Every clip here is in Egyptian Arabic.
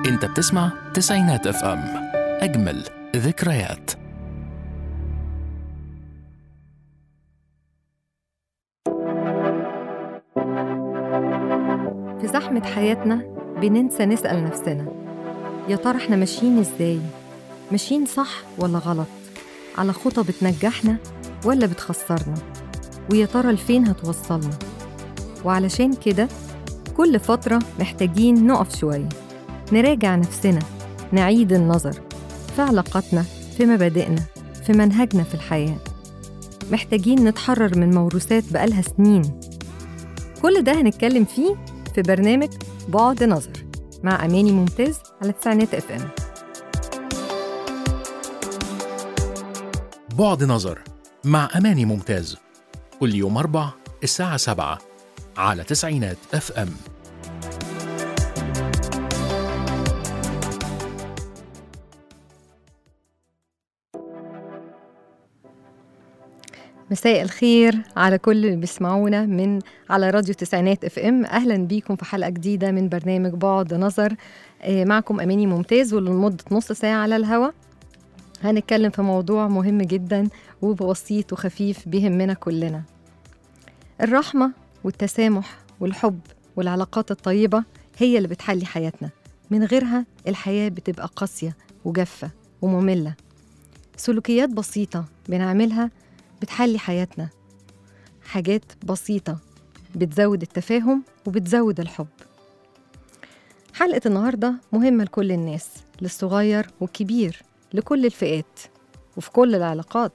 انت بتسمع تسعينات اف ام اجمل ذكريات في زحمة حياتنا بننسى نسأل نفسنا يا ترى احنا ماشيين ازاي؟ ماشيين صح ولا غلط؟ على خطى بتنجحنا ولا بتخسرنا؟ ويا ترى لفين هتوصلنا؟ وعلشان كده كل فترة محتاجين نقف شوية نراجع نفسنا نعيد النظر في علاقاتنا في مبادئنا في منهجنا في الحياة محتاجين نتحرر من موروثات بقالها سنين كل ده هنتكلم فيه في برنامج بعد نظر مع أماني ممتاز على تسعينات اف ام بعد نظر مع أماني ممتاز كل يوم أربع الساعة سبعة على تسعينات اف ام مساء الخير على كل اللي بيسمعونا من على راديو تسعينات اف ام اهلا بيكم في حلقه جديده من برنامج بعد نظر آه، معكم اماني ممتاز ولمده نص ساعه على الهوا هنتكلم في موضوع مهم جدا وبسيط وخفيف بيهمنا كلنا الرحمه والتسامح والحب والعلاقات الطيبه هي اللي بتحلي حياتنا من غيرها الحياه بتبقى قاسيه وجافه وممله سلوكيات بسيطه بنعملها بتحلي حياتنا حاجات بسيطة بتزود التفاهم وبتزود الحب حلقة النهاردة مهمة لكل الناس للصغير والكبير لكل الفئات وفي كل العلاقات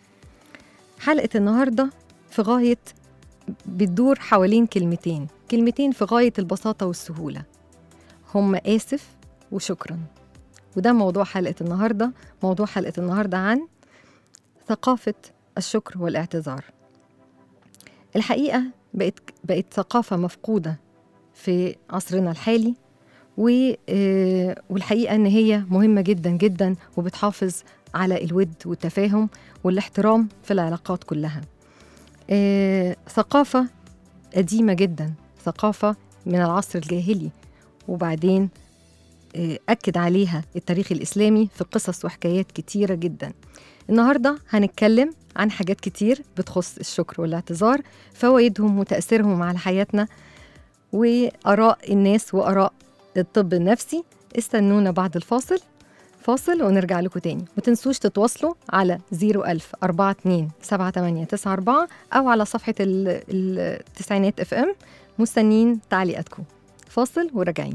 حلقة النهاردة في غاية بتدور حوالين كلمتين كلمتين في غاية البساطة والسهولة هم آسف وشكرا وده موضوع حلقة النهاردة موضوع حلقة النهاردة عن ثقافة الشكر والاعتذار الحقيقة بقت بقت ثقافة مفقودة في عصرنا الحالي و- آه، والحقيقة إن هي مهمة جدا جدا وبتحافظ على الود والتفاهم والاحترام في العلاقات كلها آه، ثقافة قديمة جدا ثقافة من العصر الجاهلي وبعدين آه، أكد عليها التاريخ الإسلامي في قصص وحكايات كتيرة جدا النهاردة هنتكلم عن حاجات كتير بتخص الشكر والاعتذار فوائدهم وتأثيرهم على حياتنا وآراء الناس وآراء الطب النفسي استنونا بعد الفاصل فاصل ونرجع لكم تاني وتنسوش تتواصلوا على 01000 42 7894 أو على صفحة ال- التسعينات اف ام مستنين تعليقاتكم فاصل وراجعين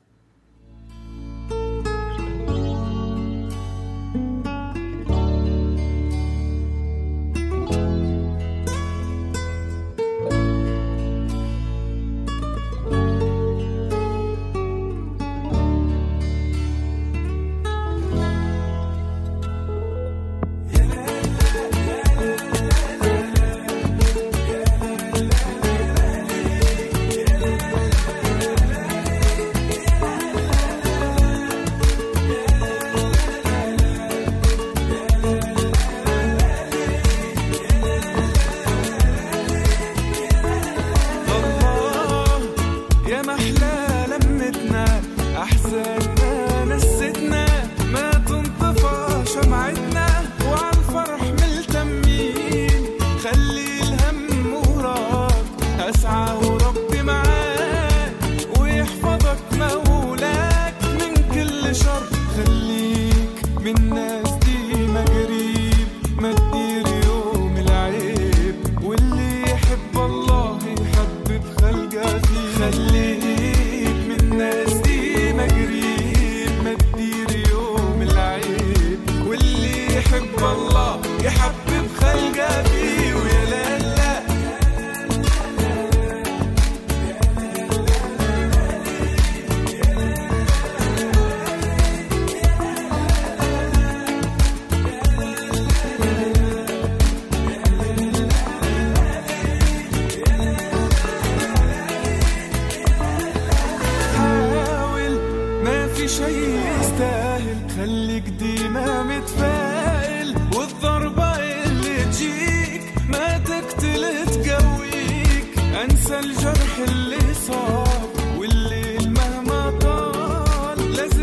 الله يا محلى لمتنا احزاننا نستنا ما تنطفى شمعتنا وعالفرح ملتمين خلي الهم وراك اسعى وربي معاك ويحفظك مولاك من كل شر خليك من الناس دي ما قريب ما تدير يوم العيب واللي يحب الله يحبب خلقه فيه خليك من الناس دي ما قريب ما تدير يوم العيب واللي يحب الله يحبب خلقه فيه ويا لا لا حاول ما في شيء يستاهل خليك ديما متفائل والضربة اللي تجيك ما تقتل تقويك انسى الجرح اللي صار والليل مهما طال لازم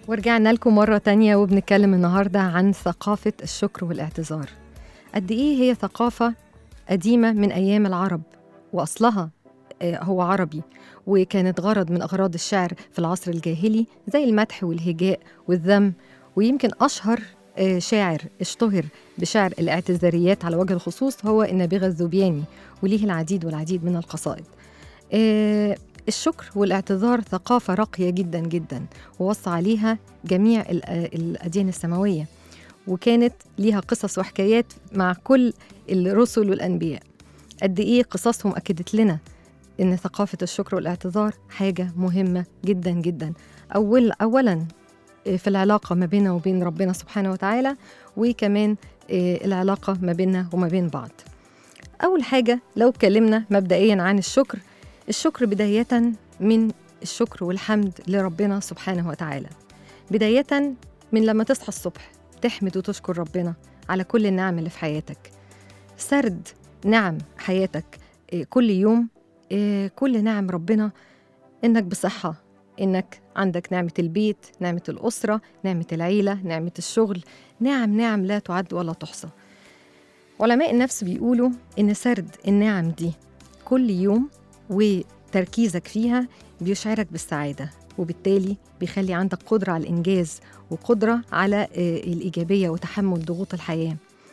ورجعنا لكم مرة تانية وبنتكلم النهاردة عن ثقافة الشكر والاعتذار قد إيه هي ثقافة قديمة من أيام العرب وأصلها آه، هو عربي وكانت غرض من أغراض الشعر في العصر الجاهلي زي المدح والهجاء والذم ويمكن أشهر آه، شاعر اشتهر بشعر الاعتذاريات على وجه الخصوص هو النابغة الذوبياني وليه العديد والعديد من القصائد آه، الشكر والاعتذار ثقافة راقية جدا جدا ووصى عليها جميع ال- الأديان السماوية وكانت ليها قصص وحكايات مع كل الرسل والأنبياء قد إيه قصصهم أكدت لنا إن ثقافة الشكر والاعتذار حاجة مهمة جدا جدا أول أولا في العلاقة ما بيننا وبين ربنا سبحانه وتعالى وكمان آه، العلاقة ما بيننا وما بين بعض أول حاجة لو اتكلمنا مبدئيا عن الشكر الشكر بداية من الشكر والحمد لربنا سبحانه وتعالى بداية من لما تصحى الصبح تحمد وتشكر ربنا على كل النعم اللي في حياتك سرد نعم حياتك آه، كل يوم آه، كل نعم ربنا إنك بصحة إنك عندك نعمة البيت نعمة الأسرة نعمة العيلة نعمة الشغل نعم نعم لا تعد ولا تحصى علماء النفس بيقولوا إن سرد النعم دي كل يوم وتركيزك فيها بيشعرك بالسعادة وبالتالي بيخلي عندك قدرة على الإنجاز وقدرة على آه، الإيجابية وتحمل ضغوط الحياة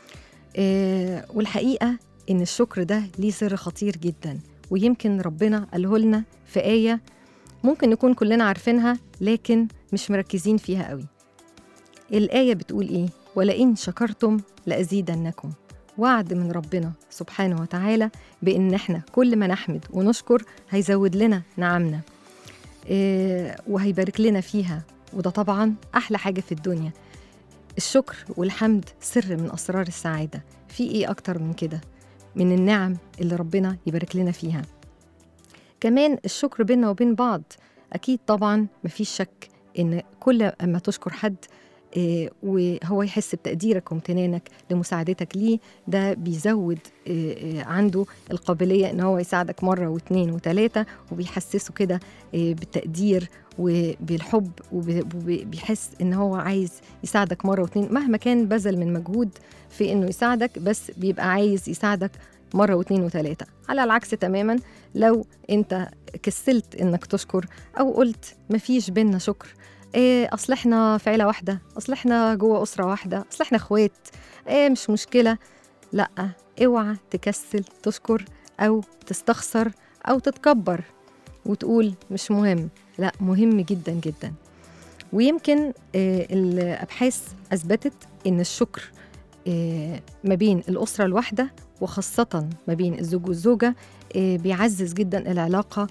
آه، والحقيقة إن الشكر ده ليه سر خطير جدا ويمكن ربنا قاله لنا في آية ممكن نكون كلنا عارفينها لكن مش مركزين فيها قوي الآية بتقول إيه؟ ولئن شكرتم لأزيدنكم وعد من ربنا سبحانه وتعالى بإن إحنا كل ما نحمد ونشكر هيزود لنا نعمنا إيه وهيبارك لنا فيها وده طبعا أحلى حاجة في الدنيا الشكر والحمد سر من أسرار السعادة في إيه أكتر من كده من النعم اللي ربنا يبارك لنا فيها كمان الشكر بيننا وبين بعض أكيد طبعا مفيش شك إن كل أما تشكر حد إيه، وهو يحس بتقديرك وامتنانك لمساعدتك ليه ده بيزود إيه، إيه، عنده القابلية إن هو يساعدك مرة واثنين وثلاثة وبيحسسه كده إيه، بالتقدير وبالحب وبيحس إن هو عايز يساعدك مرة واثنين مهما كان بذل من مجهود في إنه يساعدك بس بيبقى عايز يساعدك مرة واثنين وثلاثة على العكس تماما لو انت كسلت انك تشكر او قلت مفيش بينا شكر إيه اصل احنا في عيله واحده اصل احنا جوه اسره واحده اصل احنا اخوات ايه مش مشكله لا اوعى تكسل تشكر او تستخسر او تتكبر وتقول مش مهم لا مهم جدا جدا ويمكن آه، الابحاث اثبتت ان الشكر آه، ما بين الاسره الواحده وخاصه ما بين الزوج والزوجه آه، بيعزز جدا العلاقه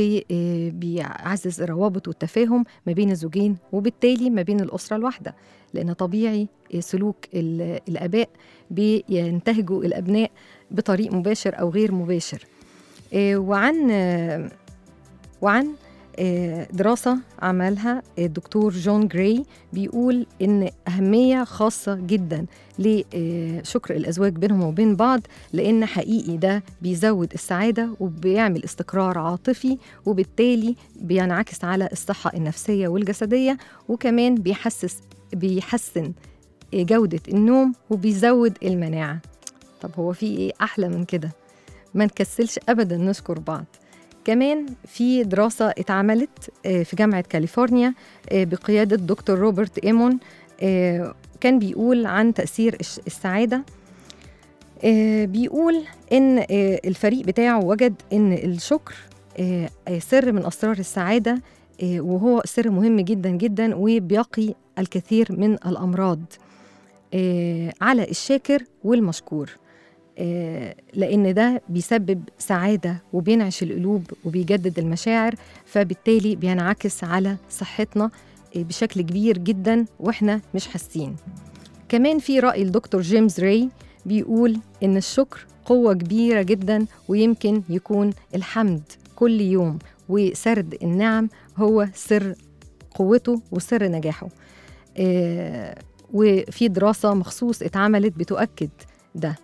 وبيعزز الروابط والتفاهم ما بين الزوجين وبالتالي ما بين الاسره الواحده لان طبيعي آه، سلوك ال- الاباء بينتهجوا الابناء بطريق مباشر او غير مباشر آه، وعن آه، وعن آه، دراسة عملها الدكتور جون جراي بيقول إن أهمية خاصة جدا لشكر الأزواج بينهم وبين بعض لأن حقيقي ده بيزود السعادة وبيعمل استقرار عاطفي وبالتالي بينعكس على الصحة النفسية والجسدية وكمان بيحسس بيحسن جودة النوم وبيزود المناعة طب هو في إيه أحلى من كده؟ ما نكسلش أبدا نشكر بعض كمان في دراسة اتعملت آه، في جامعة كاليفورنيا آه، بقيادة دكتور روبرت إيمون آه، كان بيقول عن تأثير الش- السعادة آه، بيقول إن آه، الفريق بتاعه وجد إن الشكر آه، آه، سر من أسرار السعادة آه، وهو سر مهم جدا جدا وبيقي الكثير من الأمراض آه، على الشاكر والمشكور آه، لأن ده بيسبب سعادة وبينعش القلوب وبيجدد المشاعر فبالتالي بينعكس على صحتنا آه، بشكل كبير جدا وإحنا مش حاسين كمان في رأي الدكتور جيمس راي بيقول إن الشكر قوة كبيرة جدا ويمكن يكون الحمد كل يوم وسرد النعم هو سر قوته وسر نجاحه آه، وفي دراسة مخصوص اتعملت بتؤكد ده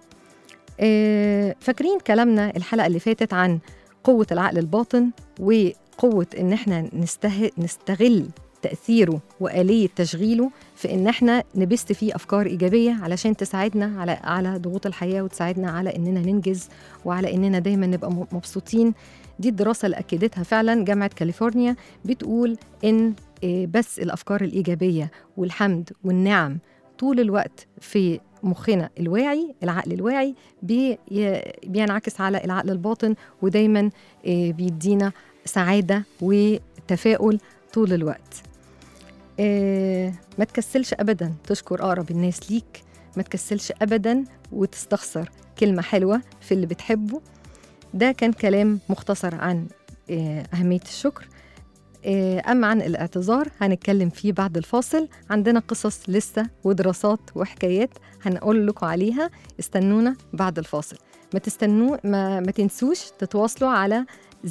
آه، فاكرين كلامنا الحلقة اللي فاتت عن قوة العقل الباطن وقوة إن إحنا نسته... نستغل تاثيره واليه تشغيله في ان احنا نبث فيه افكار ايجابيه علشان تساعدنا على على ضغوط الحياه وتساعدنا على اننا ننجز وعلى اننا دايما نبقى م- مبسوطين دي الدراسه اللي اكدتها فعلا جامعه كاليفورنيا بتقول ان آه، بس الافكار الايجابيه والحمد والنعم طول الوقت في مخنا الواعي العقل الواعي بي بينعكس على العقل الباطن ودايما آه، بيدينا سعاده وتفاؤل طول الوقت آه، ما تكسلش ابدا تشكر اقرب الناس ليك ما تكسلش ابدا وتستخسر كلمه حلوه في اللي بتحبه ده كان كلام مختصر عن آه، اهميه الشكر آه، أما عن الاعتذار هنتكلم فيه بعد الفاصل عندنا قصص لسه ودراسات وحكايات هنقول لكم عليها استنونا بعد الفاصل ما تستنوا ما, ما تنسوش تتواصلوا على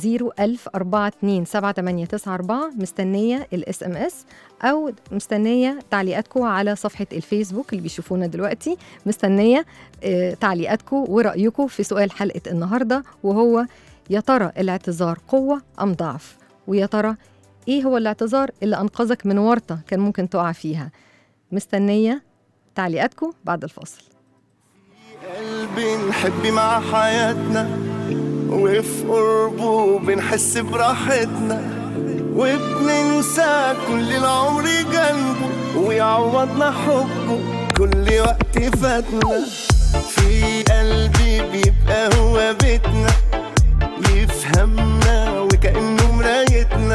01042 مستنية الاس ام اس أو مستنية تعليقاتكم على صفحة الفيسبوك اللي بيشوفونا دلوقتي مستنية آه، تعليقاتكم ورأيكم في سؤال حلقة النهاردة وهو يا ترى الاعتذار قوة أم ضعف ويا ترى ايه هو الاعتذار اللي انقذك من ورطه كان ممكن تقع فيها مستنيه تعليقاتكم بعد الفاصل قلبي نحب مع حياتنا وفي قربه بنحس براحتنا وبننسى كل العمر جنبه ويعوضنا حبه كل وقت فاتنا في قلبي بيبقى هو بيتنا يفهمنا وكأنه مرايتنا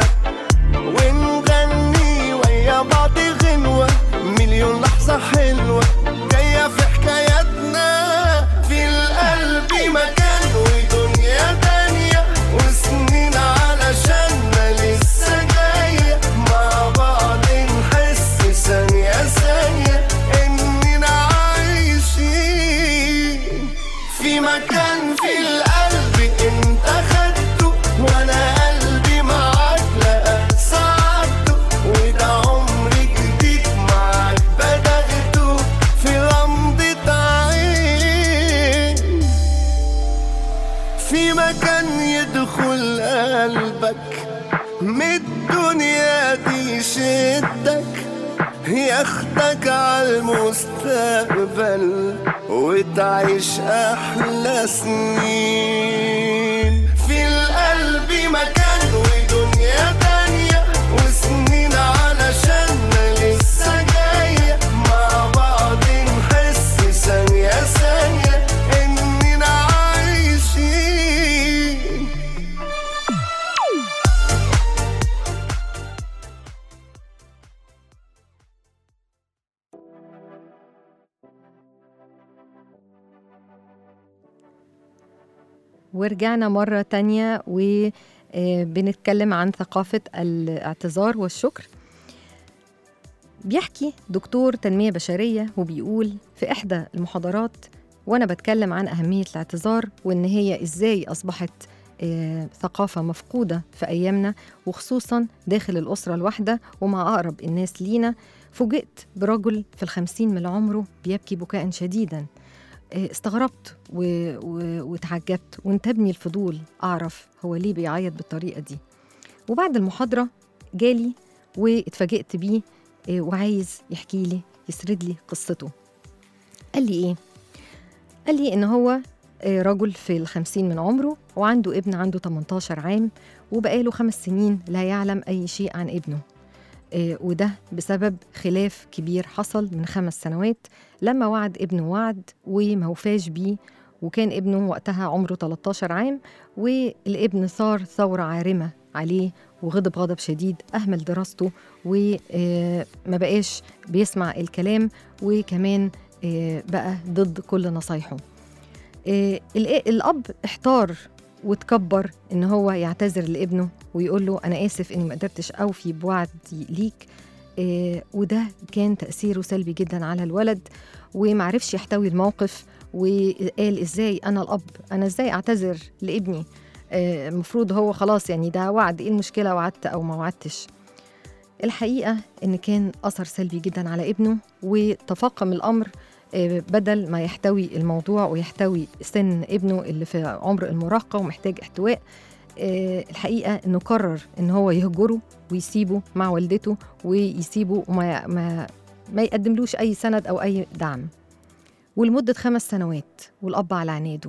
ونغني ويا بعض غنوة مليون لحظة حلوة جاية في حكاياتنا في القلب مكان ودنيا تانية وسنين علشاننا لسه جاية مع بعض نحس ثانية ثانية إننا عايشين في مكان في القلب انت خدته وانا قلبي معاك لقى سعادته وده عمر جديد معاك بدأته في غمضة عين في مكان يدخل قلبك من الدنيا دي يشدك ياخدك عالمستقبل وتعيش احلى سنين في القلب مكان ودنيا تانية وسنين علشاننا لسه جاية مع بعض نحس ثانية ثانية اننا عايشين ورجعنا مرة تانية وبنتكلم عن ثقافة الاعتذار والشكر بيحكي دكتور تنمية بشرية وبيقول في إحدى المحاضرات وأنا بتكلم عن أهمية الاعتذار وإن هي إزاي أصبحت آه، ثقافة مفقودة في أيامنا وخصوصا داخل الأسرة الواحدة ومع أقرب الناس لينا فوجئت برجل في الخمسين من عمره بيبكي بكاء شديدا آه، استغربت و... و... وتعجبت وانتابني الفضول أعرف هو ليه بيعيط بالطريقة دي وبعد المحاضرة جالي واتفاجئت بيه آه، وعايز يحكي لي يسرد لي قصته قال لي إيه؟ قال لي إن هو آه، رجل في الخمسين من عمره وعنده ابن عنده 18 عام وبقاله خمس سنين لا يعلم أي شيء عن ابنه آه، وده بسبب خلاف كبير حصل من خمس سنوات لما وعد ابنه وعد وما وفاش بيه وكان ابنه وقتها عمره 13 عام والابن ثار ثورة عارمة عليه وغضب غضب شديد أهمل دراسته وما بقاش بيسمع الكلام وكمان آه، بقى ضد كل نصايحه آه، الإ- الأب احتار وتكبر إن هو يعتذر لابنه ويقول له أنا آسف إني ما قدرتش أوفي بوعدي ليك آه، وده كان تأثيره سلبي جدا على الولد ومعرفش يحتوي الموقف وقال إزاي أنا الأب أنا إزاي أعتذر لابني آه، المفروض هو خلاص يعني ده وعد إيه المشكلة وعدت أو ما وعدتش الحقيقة إن كان أثر سلبي جدا على ابنه وتفاقم الأمر آه، بدل ما يحتوي الموضوع ويحتوي سن ابنه اللي في عمر المراهقة ومحتاج احتواء آه، الحقيقة إنه قرر إن هو يهجره ويسيبه مع والدته ويسيبه وما ما ما يقدملوش أي سند أو أي دعم ولمدة خمس سنوات والأب على عناده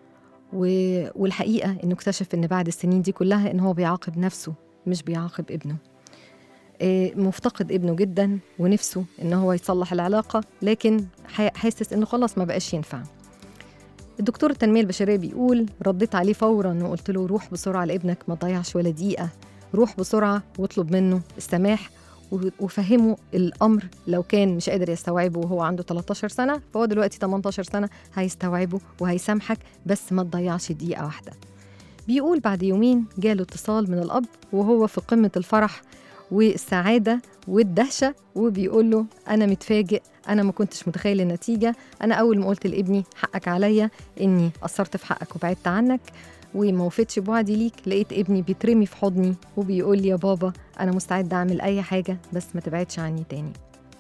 و- والحقيقة إنه اكتشف إن بعد السنين دي كلها إن هو بيعاقب نفسه مش بيعاقب ابنه آه، مفتقد ابنه جدا ونفسه إن هو يصلح العلاقة لكن ح- حاسس إنه خلاص ما بقاش ينفع الدكتور التنمية البشرية بيقول رديت عليه فورا وقلت له روح بسرعة لابنك ما تضيعش ولا دقيقة روح بسرعة واطلب منه السماح و- وفهمه الأمر لو كان مش قادر يستوعبه وهو عنده 13 سنة فهو دلوقتي 18 سنة هيستوعبه وهيسامحك بس ما تضيعش دقيقة واحدة بيقول بعد يومين جاله اتصال من الأب وهو في قمة الفرح والسعادة والدهشة وبيقول له أنا متفاجئ أنا ما كنتش متخيل النتيجة أنا أول ما قلت لابني حقك عليا إني قصرت في حقك وبعدت عنك وما وفيتش بوعدي ليك لقيت ابني بيترمي في حضني وبيقول لي يا بابا أنا مستعد أعمل أي حاجة بس ما تبعدش عني تاني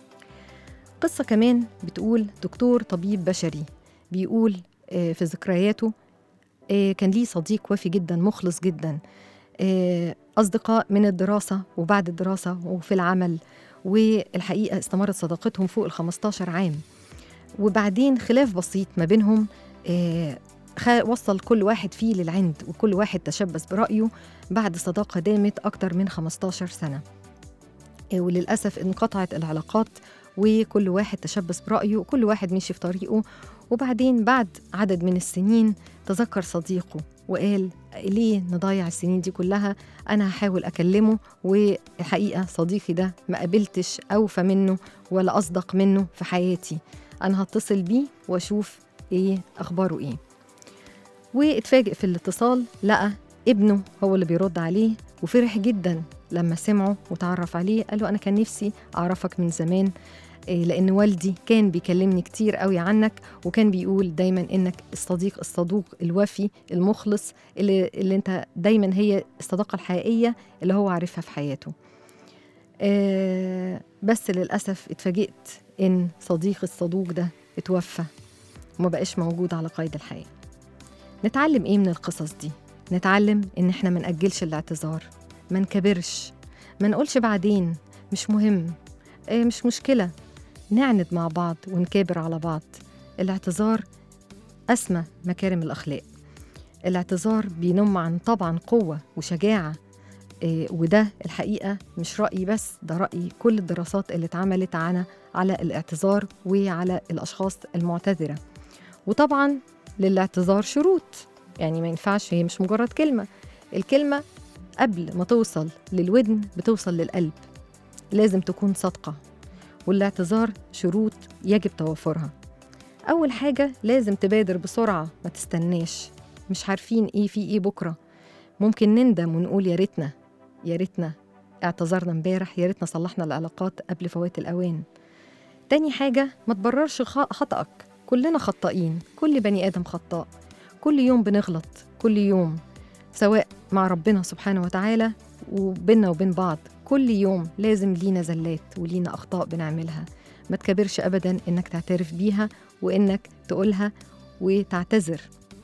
قصة كمان بتقول دكتور طبيب بشري بيقول آه، في ذكرياته آه، كان ليه صديق وفي جدا مخلص جدا آه، أصدقاء من الدراسة وبعد الدراسة وفي العمل والحقيقة استمرت صداقتهم فوق ال 15 عام وبعدين خلاف بسيط ما بينهم آه، خ- وصل كل واحد فيه للعند وكل واحد تشبث برأيه بعد صداقة دامت أكتر من 15 سنة آه، وللأسف انقطعت العلاقات وكل واحد تشبث برأيه وكل واحد مشي في طريقه وبعدين بعد عدد من السنين تذكر صديقه وقال ليه نضيع السنين دي كلها أنا هحاول أكلمه والحقيقة صديقي ده ما قابلتش أوفى منه ولا أصدق منه في حياتي أنا هتصل بيه وأشوف إيه أخباره إيه واتفاجئ في الاتصال لقى ابنه هو اللي بيرد عليه وفرح جدا لما سمعه وتعرف عليه قال له أنا كان نفسي أعرفك من زمان إيه، لأن والدي كان بيكلمني كتير قوي عنك وكان بيقول دايما إنك الصديق الصدوق الوفي المخلص اللي, اللي أنت دايما هي الصداقة الحقيقية اللي هو عارفها في حياته آه، بس للأسف اتفاجئت إن صديقي الصدوق ده اتوفى وما بقاش موجود على قيد الحياة نتعلم إيه من القصص دي؟ نتعلم إن إحنا ما نأجلش الاعتذار ما نكبرش ما نقولش بعدين مش مهم إيه مش مشكلة نعند مع بعض ونكابر على بعض الاعتذار أسمى مكارم الأخلاق الاعتذار بينم عن طبعا قوة وشجاعة إيه وده الحقيقة مش رأيي بس ده رأي كل الدراسات اللي اتعملت على على الاعتذار وعلى الأشخاص المعتذرة وطبعا للاعتذار شروط يعني ما ينفعش هي مش مجرد كلمة الكلمة قبل ما توصل للودن بتوصل للقلب لازم تكون صادقة والاعتذار شروط يجب توفرها أول حاجة لازم تبادر بسرعة ما تستناش مش عارفين إيه في إيه بكرة ممكن نندم ونقول يا ريتنا يا ريتنا اعتذرنا امبارح يا ريتنا صلحنا العلاقات قبل فوات الأوان تاني حاجة ما تبررش خ- خطأك كلنا خطائين كل بني آدم خطاء كل يوم بنغلط كل يوم سواء مع ربنا سبحانه وتعالى وبيننا وبين بعض كل يوم لازم لينا زلات ولينا أخطاء بنعملها ما تكبرش أبدا إنك تعترف بيها وإنك تقولها وتعتذر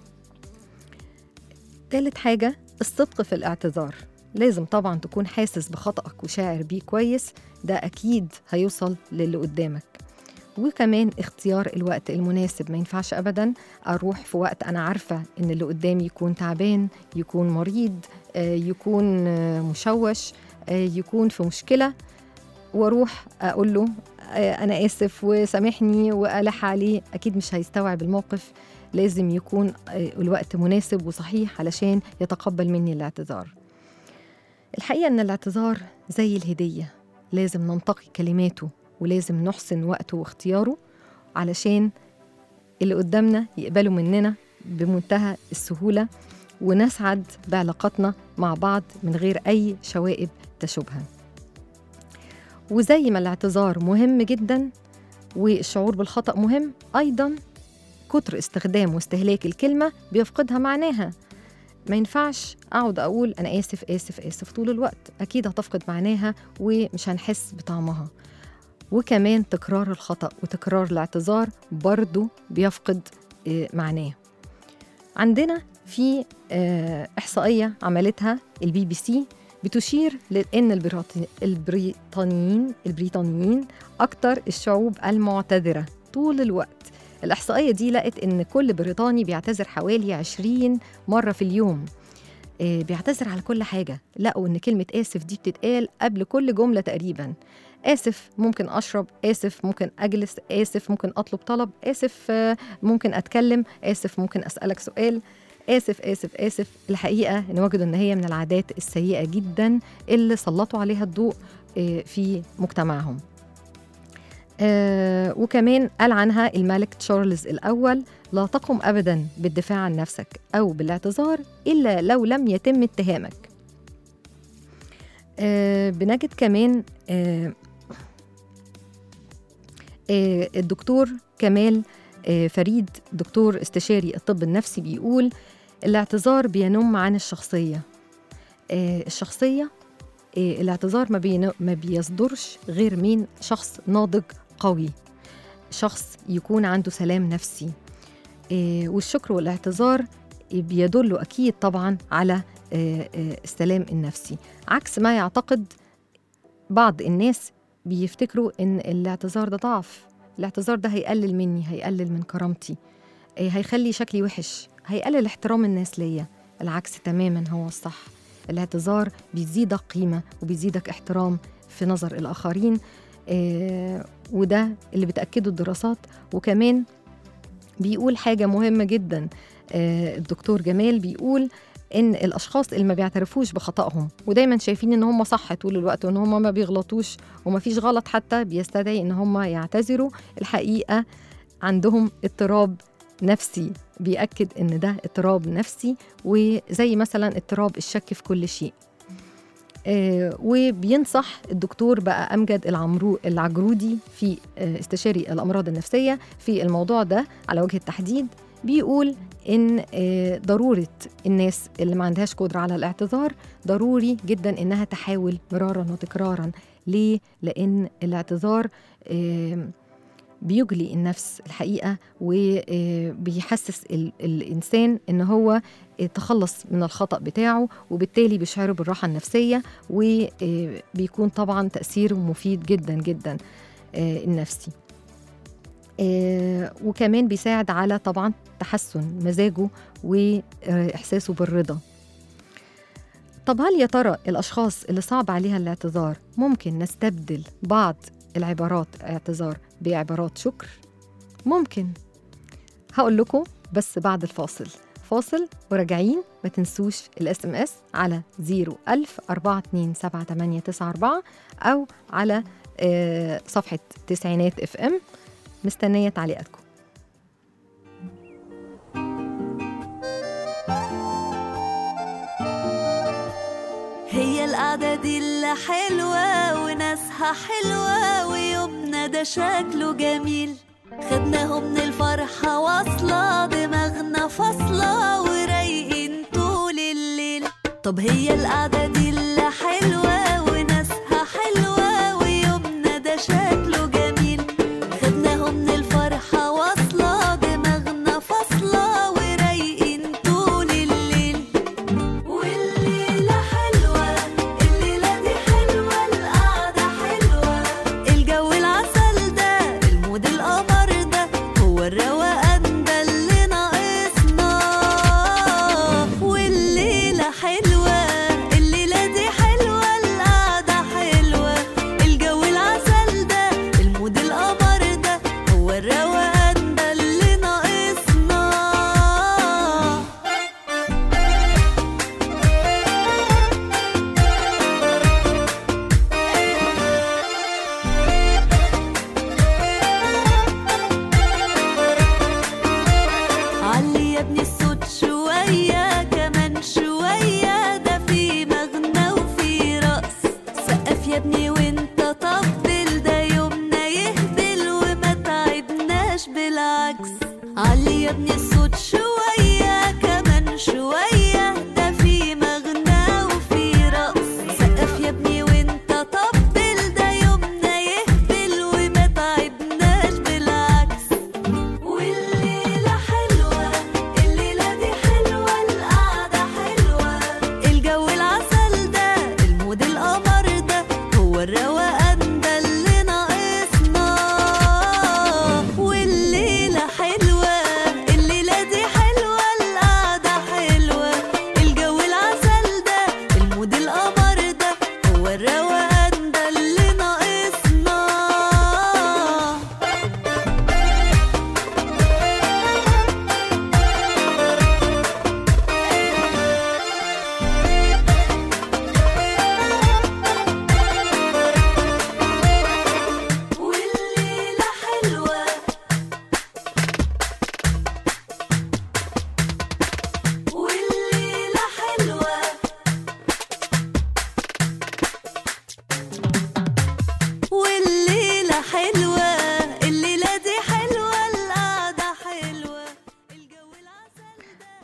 تالت حاجة الصدق في الاعتذار لازم طبعا تكون حاسس بخطأك وشاعر بيه كويس ده أكيد هيوصل للي قدامك وكمان اختيار الوقت المناسب ما ينفعش أبدا أروح في وقت أنا عارفة إن اللي قدامي يكون تعبان يكون مريض آه، يكون آه، مشوش آه، يكون في مشكلة واروح اقول له آه، انا اسف وسامحني والح عليه اكيد مش هيستوعب الموقف لازم يكون آه، الوقت مناسب وصحيح علشان يتقبل مني الاعتذار الحقيقه ان الاعتذار زي الهديه لازم ننتقي كلماته ولازم نحسن وقته واختياره علشان اللي قدامنا يقبلوا مننا بمنتهى السهوله ونسعد بعلاقتنا مع بعض من غير اي شوائب تشوبها وزي ما الاعتذار مهم جدا والشعور بالخطأ مهم أيضا كتر استخدام واستهلاك الكلمة بيفقدها معناها ما ينفعش أقعد أقول أنا آسف آسف آسف طول الوقت أكيد هتفقد معناها ومش هنحس بطعمها وكمان تكرار الخطأ وتكرار الاعتذار برضو بيفقد آه، معناه عندنا في آه، إحصائية عملتها البي بي سي بتشير لأن البريط- البريطانيين البريطانيين أكتر الشعوب المعتذرة طول الوقت الإحصائية دي لقت إن كل بريطاني بيعتذر حوالي 20 مرة في اليوم آه، بيعتذر على كل حاجة لقوا إن كلمة آسف دي بتتقال قبل كل جملة تقريبا آسف ممكن أشرب آسف ممكن أجلس آسف ممكن أطلب طلب آسف آه، ممكن أتكلم آسف ممكن أسألك سؤال آسف آسف آسف الحقيقة إن وجدوا إن هي من العادات السيئة جدا اللي سلطوا عليها الضوء آه، في مجتمعهم آه، وكمان قال عنها الملك تشارلز الأول لا تقم أبدا بالدفاع عن نفسك أو بالاعتذار إلا لو لم يتم اتهامك آه، بنجد كمان آه، آه، الدكتور كمال آه، فريد دكتور استشاري الطب النفسي بيقول الاعتذار بينم عن الشخصية آه، الشخصية آه، الاعتذار ما, بين ما بيصدرش غير من شخص ناضج قوي شخص يكون عنده سلام نفسي آه، والشكر والاعتذار بيدلوا أكيد طبعا على آه، آه، السلام النفسي عكس ما يعتقد بعض الناس بيفتكروا إن الاعتذار ده ضعف الاعتذار ده هيقلل مني هيقلل من كرامتي آه، هيخلي شكلي وحش هيقلل احترام الناس ليا العكس تماما هو الصح الاعتذار بيزيدك قيمة وبيزيدك احترام في نظر الآخرين آه، وده اللي بتأكده الدراسات وكمان بيقول حاجة مهمة جدا آه، الدكتور جمال بيقول ان الاشخاص اللي ما بيعترفوش بخطأهم ودايما شايفين ان هم صح طول الوقت وان هم ما بيغلطوش وما فيش غلط حتى بيستدعي ان هم يعتذروا الحقيقة عندهم اضطراب نفسي بيأكد ان ده اضطراب نفسي وزي مثلا اضطراب الشك في كل شيء آه، وبينصح الدكتور بقى امجد العمرو العجرودي في آه، استشاري الامراض النفسيه في الموضوع ده على وجه التحديد بيقول ان آه، ضروره الناس اللي ما عندهاش قدره على الاعتذار ضروري جدا انها تحاول مرارا وتكرارا ليه لان الاعتذار آه، بيجلي النفس الحقيقه وبيحسس الانسان ان هو تخلص من الخطأ بتاعه وبالتالي بيشعره بالراحة النفسية وبيكون طبعا تأثيره مفيد جدا جدا آه، النفسي آه، وكمان بيساعد على طبعا تحسن مزاجه وإحساسه بالرضا طب هل يا ترى الأشخاص اللي صعب عليها الاعتذار ممكن نستبدل بعض العبارات اعتذار بعبارات شكر؟ ممكن هقول لكم بس بعد الفاصل فاصل وراجعين ما تنسوش الاس ام اس على 01000 427 او على آه، صفحه تسعينات اف ام مستنيه تعليقاتكم هي القعدة دي اللي حلوة وناسها حلوة ويومنا ده شكله جميل خدناهم من الفرحة واصلة دماغنا فاصلة ورايقين طول الليل طب هي القعدة دي اللي حلوة وناسها حلوة ويومنا ده شكله جميل خدناهم من الفرحة واصلة دماغنا فاصلة ورايقين طول الليل والليلة حلوة الليلة دي حلوة القعدة حلوة الجو العسل ده المود القمر ده هو الروقان ده اللي ناقصنا والليلة حلوة الليلة دي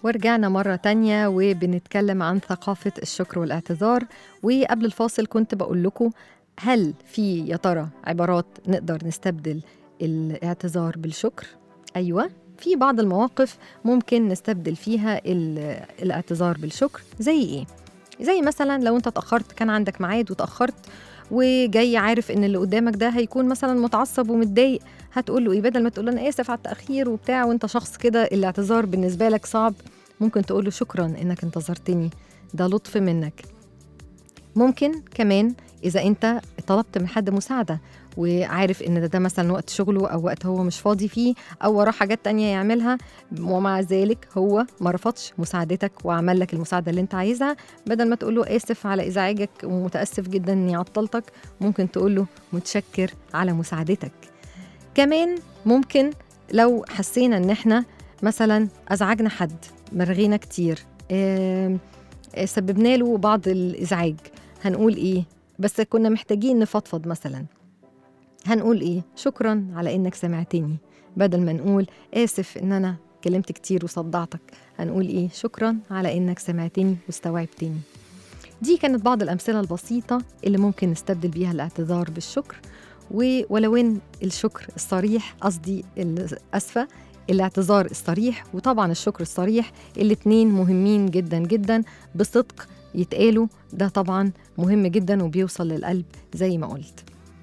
ورجعنا مرة تانية وبنتكلم عن ثقافة الشكر والاعتذار وقبل الفاصل كنت بقول لكم هل في يا ترى عبارات نقدر نستبدل الاعتذار بالشكر؟ أيوة في بعض المواقف ممكن نستبدل فيها ال- الاعتذار بالشكر زي إيه؟ زي مثلا لو أنت اتأخرت كان عندك ميعاد وتأخرت وجاي عارف ان اللي قدامك ده هيكون مثلا متعصب ومتضايق هتقول له ايه بدل ما تقول له انا اسف على التاخير وبتاع وانت شخص كده الاعتذار بالنسبه لك صعب ممكن تقول له شكرا انك انتظرتني ده لطف منك ممكن كمان اذا انت طلبت من حد مساعده وعارف ان ده, ده مثلا وقت شغله او وقت هو مش فاضي فيه او وراه حاجات تانية يعملها ومع ذلك هو ما رفضش مساعدتك وعمل لك المساعده اللي انت عايزها بدل ما تقول له اسف على ازعاجك ومتاسف جدا اني عطلتك ممكن تقول له متشكر على مساعدتك كمان ممكن لو حسينا ان احنا مثلا ازعجنا حد مرغينا كتير آم، آه، سببنا له بعض الازعاج هنقول ايه بس كنا محتاجين نفضفض مثلا هنقول ايه شكرا على انك سمعتني بدل ما نقول اسف ان انا كلمت كتير وصدعتك هنقول ايه شكرا على انك سمعتني واستوعبتني دي كانت بعض الامثله البسيطه اللي ممكن نستبدل بيها الاعتذار بالشكر و- ولو ان الشكر الصريح قصدي ال- اسفه الاعتذار الصريح وطبعا الشكر الصريح الاتنين مهمين جدا جدا بصدق يتقالوا ده طبعا مهم جدا وبيوصل للقلب زي ما قلت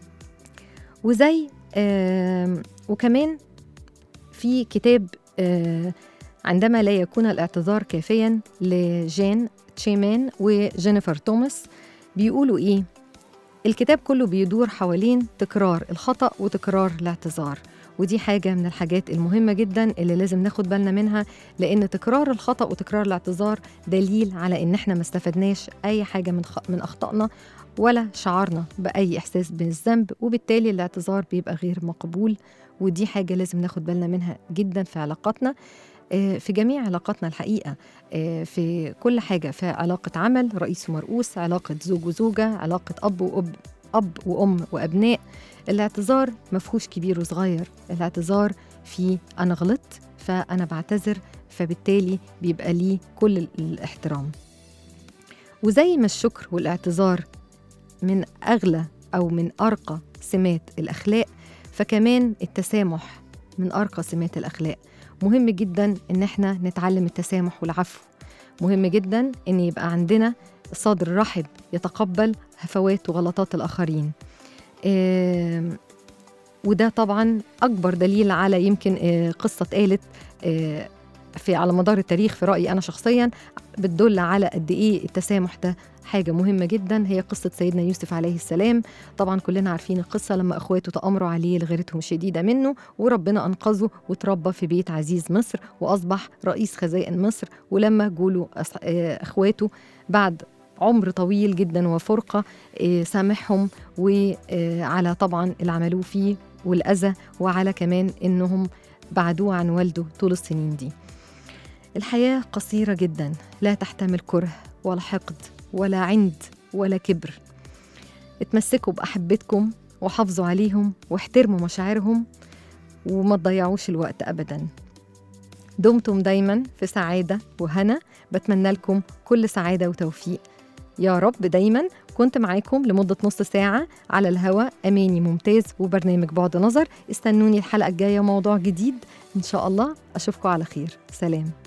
وزي آم، وكمان في كتاب آه، عندما لا يكون الاعتذار كافيا لجان تشيمان وجينيفر توماس بيقولوا ايه الكتاب كله بيدور حوالين تكرار الخطأ وتكرار الاعتذار ودي حاجة من الحاجات المهمة جدا اللي لازم ناخد بالنا منها لأن تكرار الخطأ وتكرار الاعتذار دليل على إن إحنا ما استفدناش أي حاجة من خ... من أخطائنا ولا شعرنا بأي إحساس بالذنب وبالتالي الاعتذار بيبقى غير مقبول ودي حاجة لازم ناخد بالنا منها جدا في علاقاتنا آه، في جميع علاقاتنا الحقيقة آه، في كل حاجة في علاقة عمل رئيس ومرؤوس علاقة زوج وزوجة علاقة أب وأب أب وأم وأبناء الاعتذار مفهوش كبير وصغير الاعتذار في أنا غلطت فأنا بعتذر فبالتالي بيبقى ليه كل ال- الاحترام وزي ما الشكر والاعتذار من أغلى أو من أرقى سمات الأخلاق فكمان التسامح من أرقى سمات الأخلاق مهم جدا إن احنا نتعلم التسامح والعفو مهم جدا إن يبقى عندنا صدر رحب يتقبل هفوات وغلطات الآخرين آم، وده طبعا أكبر دليل على يمكن آه، قصة اتقالت آه، في على مدار التاريخ في رأيي أنا شخصيا بتدل على قد إيه التسامح ده حاجة مهمة جدا هي قصة سيدنا يوسف عليه السلام طبعا كلنا عارفين القصة لما أخواته تأمروا عليه لغيرتهم الشديدة منه وربنا أنقذه وتربى في بيت عزيز مصر وأصبح رئيس خزائن مصر ولما جوله أص- آه، أخواته بعد عمر طويل جدا وفرقة آه، سامحهم وعلى طبعا اللي عملوه فيه والأذى وعلى كمان إنهم بعدوه عن والده طول السنين دي الحياة قصيرة جدا لا تحتمل كره ولا حقد ولا عند ولا كبر اتمسكوا بأحبتكم وحافظوا عليهم واحترموا مشاعرهم وما تضيعوش الوقت أبدا دمتم دايما في سعادة وهنا بتمنى لكم كل سعادة وتوفيق يا رب دايما كنت معاكم لمدة نص ساعة على الهوا أماني ممتاز وبرنامج بعد نظر استنوني الحلقة الجاية موضوع جديد إن شاء الله أشوفكم على خير سلام